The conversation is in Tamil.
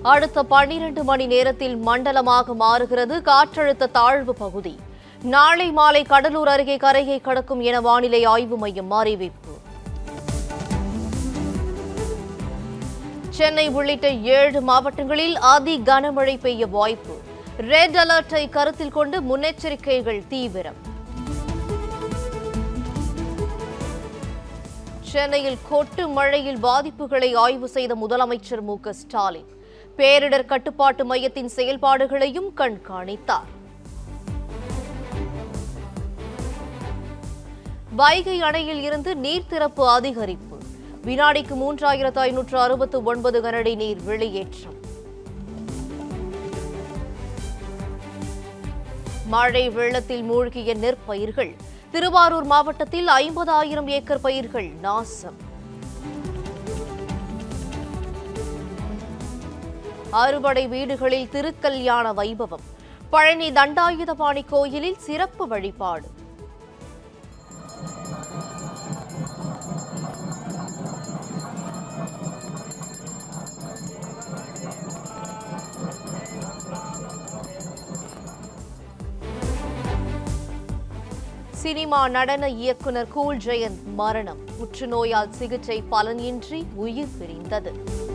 அடுத்த பன்னிரண்டு மணி நேரத்தில் மண்டலமாக மாறுகிறது காற்றழுத்த தாழ்வு பகுதி நாளை மாலை கடலூர் அருகே கரையை கடக்கும் என வானிலை ஆய்வு மையம் அறிவிப்பு சென்னை உள்ளிட்ட ஏழு மாவட்டங்களில் அதி கனமழை பெய்ய வாய்ப்பு ரெட் அலர்ட்டை கருத்தில் கொண்டு முன்னெச்சரிக்கைகள் தீவிரம் சென்னையில் கொட்டு மழையில் பாதிப்புகளை ஆய்வு செய்த முதலமைச்சர் மு க ஸ்டாலின் பேரிடர் கட்டுப்பாட்டு மையத்தின் செயல்பாடுகளையும் கண்காணித்தார் வைகை அணையில் இருந்து நீர் திறப்பு அதிகரிப்பு வினாடிக்கு மூன்றாயிரத்து ஐநூற்று அறுபத்து ஒன்பது கனஅடி நீர் வெளியேற்றம் மழை வெள்ளத்தில் மூழ்கிய நெற்பயிர்கள் திருவாரூர் மாவட்டத்தில் ஐம்பதாயிரம் ஏக்கர் பயிர்கள் நாசம் அறுபடை வீடுகளில் திருக்கல்யாண வைபவம் பழனி தண்டாயுதபாணி கோயிலில் சிறப்பு வழிபாடு சினிமா நடன இயக்குனர் கூல் ஜெயந்த் மரணம் புற்றுநோயால் சிகிச்சை பலனின்றி உயிர் பிரிந்தது